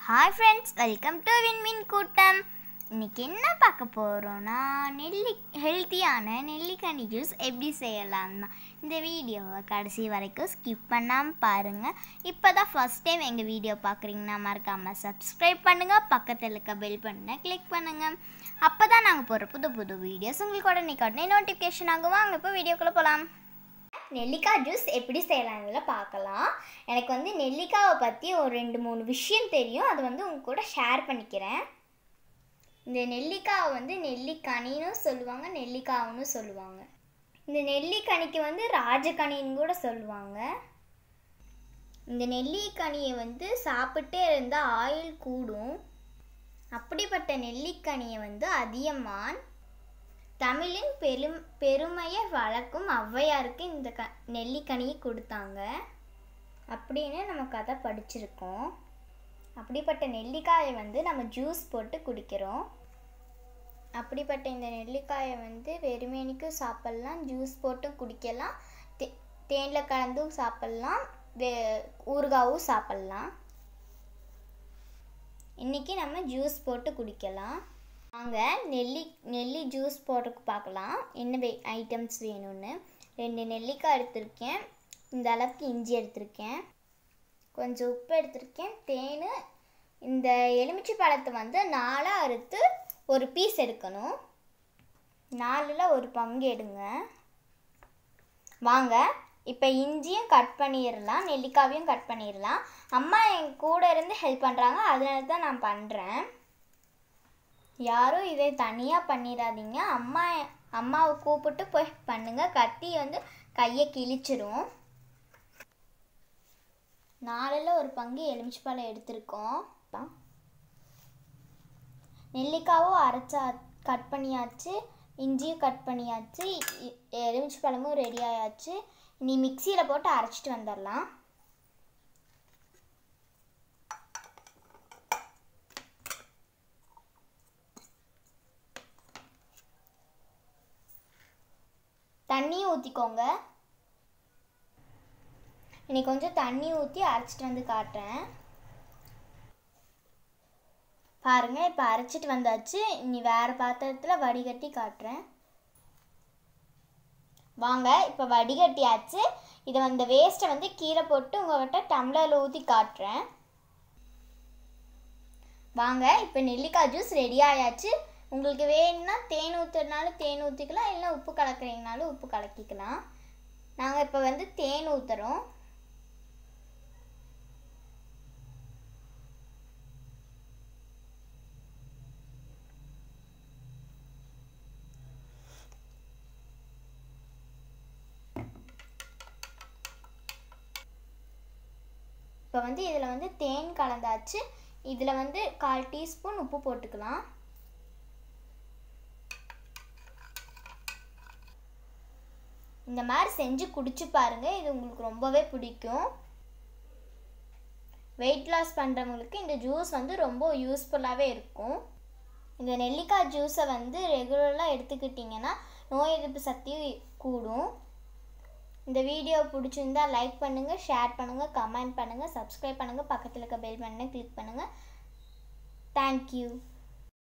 hi friends welcome to win win கூட்டம் இன்னைக்கு என்ன பார்க்க போகிறோன்னா நெல்லி ஹெல்த்தியான நெல்லிக்கனி ஜூஸ் எப்படி செய்யலாம் தான் இந்த வீடியோவை கடைசி வரைக்கும் ஸ்கிப் பண்ணாமல் பாருங்கள் இப்போ தான் ஃபஸ்ட் டைம் எங்கள் வீடியோ பார்க்குறீங்கன்னா மறக்காமல் சப்ஸ்கிரைப் பண்ணுங்கள் பக்கத்தில் இருக்க பெல் பண்ண கிளிக் பண்ணுங்கள் அப்போ தான் நாங்கள் போகிற புது புது வீடியோஸ் உங்களுக்கு உடனே உடனே நோட்டிஃபிகேஷன் ஆகும் வாங்க இப்போ வீடியோக்குள்ளே போகலாம் நெல்லிக்காய் ஜூஸ் எப்படி செய்யலாம்ல பார்க்கலாம் எனக்கு வந்து நெல்லிக்காவை பற்றி ஒரு ரெண்டு மூணு விஷயம் தெரியும் அது வந்து உங்க கூட ஷேர் பண்ணிக்கிறேன் இந்த நெல்லிக்காவை வந்து நெல்லிக்கனின்னு சொல்லுவாங்க நெல்லிக்காவுன்னு சொல்லுவாங்க இந்த நெல்லிக்கனிக்கு வந்து ராஜகனின்னு கூட சொல்லுவாங்க இந்த நெல்லிக்கனியை வந்து சாப்பிட்டே இருந்தால் ஆயில் கூடும் அப்படிப்பட்ட நெல்லிக்கனியை வந்து அதியமான் தமிழின் பெரும் பெருமையை வளர்க்கும் ஔவையாருக்கு இந்த க நெல்லிக்கனியை கொடுத்தாங்க அப்படின்னு நம்ம கதை படிச்சிருக்கோம் அப்படிப்பட்ட நெல்லிக்காயை வந்து நம்ம ஜூஸ் போட்டு குடிக்கிறோம் அப்படிப்பட்ட இந்த நெல்லிக்காயை வந்து வெறுமேனிக்கும் சாப்பிட்லாம் ஜூஸ் போட்டும் குடிக்கலாம் தே தேனில் கலந்தும் சாப்பிட்லாம் வே ஊறுகாவும் சாப்பிட்லாம் இன்றைக்கி நம்ம ஜூஸ் போட்டு குடிக்கலாம் வாங்க நெல்லி நெல்லி ஜூஸ் போடுறதுக்கு பார்க்கலாம் என்ன வே ஐட்டம்ஸ் வேணும்னு ரெண்டு நெல்லிக்காய் எடுத்திருக்கேன் இந்த அளவுக்கு இஞ்சி எடுத்திருக்கேன் கொஞ்சம் உப்பு எடுத்திருக்கேன் தேன் இந்த எலுமிச்சை பழத்தை வந்து நாலாக அறுத்து ஒரு பீஸ் எடுக்கணும் நாலில் ஒரு பங்கு எடுங்க வாங்க இப்போ இஞ்சியும் கட் பண்ணிடலாம் நெல்லிக்காவையும் கட் பண்ணிடலாம் அம்மா என் கூட இருந்து ஹெல்ப் பண்ணுறாங்க அதனால தான் நான் பண்ணுறேன் யாரும் இதை தனியாக பண்ணிடாதீங்க அம்மா அம்மாவை கூப்பிட்டு போய் பண்ணுங்க கத்தி வந்து கையை கிழிச்சிரும் நாலில் ஒரு பங்கு எலுமிச்சப்பழம் எடுத்திருக்கோம் நெல்லிக்காவும் அரைச்சா கட் பண்ணியாச்சு இஞ்சியும் கட் பண்ணியாச்சு எலுமிச்சை பழமும் ரெடி ஆயாச்சு இனி மிக்சியில் போட்டு அரைச்சிட்டு வந்துடலாம் தண்ணியும் ஊற்றிக்கோங்க இன்னைக்கு கொஞ்சம் தண்ணி ஊற்றி அரைச்சிட்டு வந்து காட்டுறேன் பாருங்க இப்போ அரைச்சிட்டு வந்தாச்சு இனி வேறு பாத்திரத்தில் வடிகட்டி காட்டுறேன் வாங்க இப்போ வடிகட்டியாச்சு இதை அந்த வேஸ்ட்டை வந்து கீழே போட்டு உங்கள்கிட்ட டம்ளரில் ஊற்றி காட்டுறேன் வாங்க இப்போ நெல்லிக்காய் ஜூஸ் ரெடி ஆயாச்சு உங்களுக்கு வேணும்னா தேன் ஊற்றுறதுனாலும் தேன் ஊற்றிக்கலாம் இல்லை உப்பு கலக்கிறீங்கனாலும் உப்பு கலக்கிக்கலாம் நாங்கள் இப்போ வந்து தேன் ஊற்றுறோம் இப்போ வந்து இதில் வந்து தேன் கலந்தாச்சு இதில் வந்து கால் டீஸ்பூன் உப்பு போட்டுக்கலாம் இந்த மாதிரி செஞ்சு குடிச்சு பாருங்க இது உங்களுக்கு ரொம்பவே பிடிக்கும் வெயிட் லாஸ் பண்ணுறவங்களுக்கு இந்த ஜூஸ் வந்து ரொம்ப யூஸ்ஃபுல்லாகவே இருக்கும் இந்த நெல்லிக்காய் ஜூஸை வந்து ரெகுலராக எடுத்துக்கிட்டிங்கன்னா நோய் எதிர்ப்பு சக்தி கூடும் இந்த வீடியோ பிடிச்சிருந்தா லைக் பண்ணுங்கள் ஷேர் பண்ணுங்கள் கமெண்ட் பண்ணுங்கள் சப்ஸ்கிரைப் பண்ணுங்கள் பக்கத்தில் இருக்க பெல் பண்ண கிளிக் பண்ணுங்கள் தேங்க்யூ